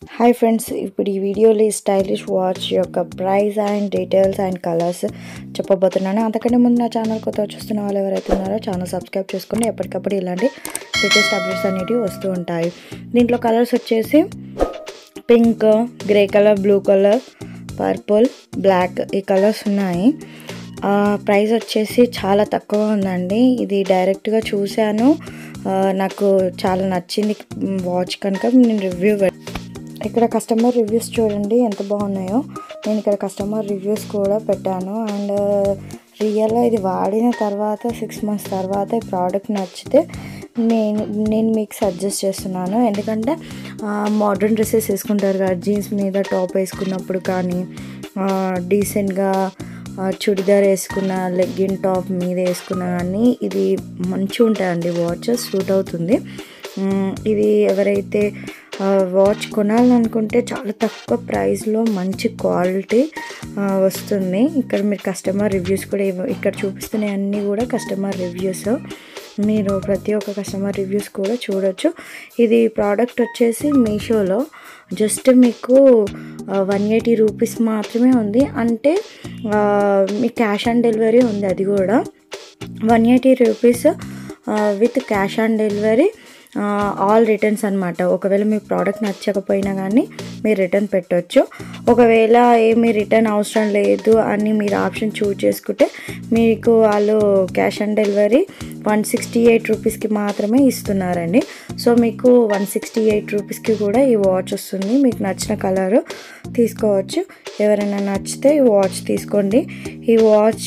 hi friends ఇప్పుడు ఈ వీడియోలో ఈ స్టైలిష్ వాచ్ యొక్క price and details and colours చెప్పబోతున్నాను అంతకంటే ముందు నా ఛానల్ కొత్త చూస్తున్న వాళ్ళు ఎవరైతే ఉన్నారో ఛానల్ సబ్స్క్రైబ్ చేసుకుని ఎప్పటికప్పుడు ఇలాంటి లేటెస్ట్ అప్డేట్స్ అనేవి వస్తూ ఉంటాయి దీంట్లో కలర్స్ వచ్చేసి pink grey colour blue colour purple black ఈ కలర్స్ ఉన్నాయి ప్రైస్ వచ్చేసి చాలా తక్కువ ఉందండి ఇది డైరెక్ట్గా చూశాను ఆ, నాకు చాలా నచ్చింది వాచ్ కనుక నేను రివ్యూ ఇక్కడ కస్టమర్ రివ్యూస్ చూడండి ఎంత బాగున్నాయో నేను ఇక్కడ కస్టమర్ రివ్యూస్ కూడా పెట్టాను అండ్ రియల్గా ఇది వాడిన తర్వాత సిక్స్ మంత్స్ తర్వాత ఈ ప్రోడక్ట్ నచ్చితే నేను నేను మీకు సజెస్ట్ చేస్తున్నాను ఎందుకంటే మోడర్న్ డ్రెస్సెస్ వేసుకుంటారు కదా జీన్స్ మీద టాప్ వేసుకున్నప్పుడు కానీ డీసెంట్గా చుడిదార్ వేసుకున్న లెగ్గిన్ టాప్ మీద వేసుకున్న కానీ ఇది మంచిగా ఉంటాయండి వాచ్ సూట్ అవుతుంది మ్, ఇది ఎవరైతే వాచ్ కొనాలనుకుంటే చాలా తక్కువ ప్రైస్లో మంచి క్వాలిటీ వస్తుంది ఇక్కడ మీరు కస్టమర్ రివ్యూస్ కూడా ఇవ్వ- ఇక్కడ చూపిస్తున్నాయి అన్నీ కూడా కస్టమర్ రివ్యూస్ మీరు ప్రతి ఒక్క కస్టమర్ రివ్యూస్ కూడా చూడొచ్చు ఇది ప్రోడక్ట్ వచ్చేసి మీషోలో జస్ట్ మీకు వన్ ఎయిటీ రూపీస్ మాత్రమే ఉంది అంటే ఆ, మీకు క్యాష్ ఆన్ డెలివరీ ఉంది అది కూడా one eighty rupees with cash on delivery all returns అనమాట ఒకవేళ మీ ప్రోడక్ట్ నచ్చకపోయినా కానీ మీరు రిటర్న్ పెట్టవచ్చు ఒకవేళ ఏమి రిటర్న్ అవసరం లేదు అని మీరు ఆప్షన్ చూజ్ చేసుకుంటే మీకు వాళ్ళు cash on delivery one sixty eight రూపీస్కి మాత్రమే ఇస్తున్నారండి సో మీకు వన్ సిక్స్టీ ఎయిట్ రూపీస్కి కూడా ఈ వాచ్ వస్తుంది మీకు నచ్చిన కలర్ తీసుకోవచ్చు ఎవరైనా నచ్చితే ఈ వాచ్ తీసుకోండి ఈ వాచ్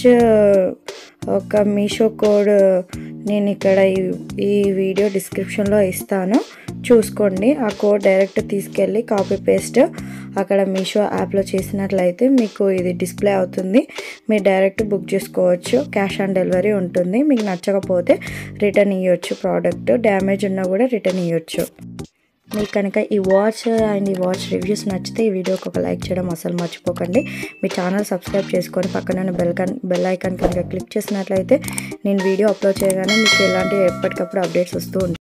ఒక మీషో కోడ్ నేను ఇక్కడ ఈ- ఈ వీడియో డిస్క్రిప్షన్లో ఇస్తాను చూసుకోండి ఆ కోడ్ డైరెక్ట్ తీసుకెళ్ళి కాపీ పేస్ట్ అక్కడ మీషో యాప్లో చేసినట్లయితే మీకు ఇది డిస్ప్లే అవుతుంది మీరు డైరెక్ట్ బుక్ చేసుకోవచ్చు క్యాష్ ఆన్ డెలివరీ ఉంటుంది మీకు నచ్చకపోతే రిటర్న్ ఇవ్వచ్చు ప్రోడక్ట్ డ్యామేజ్ ఉన్నా కూడా రిటర్న్ ఇవ్వచ్చు మీకు కనుక ఈ వాచ్ అండ్ ఈ వాచ్ రివ్యూస్ నచ్చితే ఈ వీడియోకి ఒక లైక్ చేయడం అసలు మర్చిపోకండి మీ ఛానల్ సబ్స్క్రైబ్ చేసుకొని పక్కన బెల్ కన్ బెల్ ఐకాన్ కనుక క్లిక్ చేసినట్లయితే నేను వీడియో అప్లోడ్ చేయగానే మీకు ఎలాంటి ఎప్పటికప్పుడు అప్డేట్స్ వస్తూ ఉంటాయి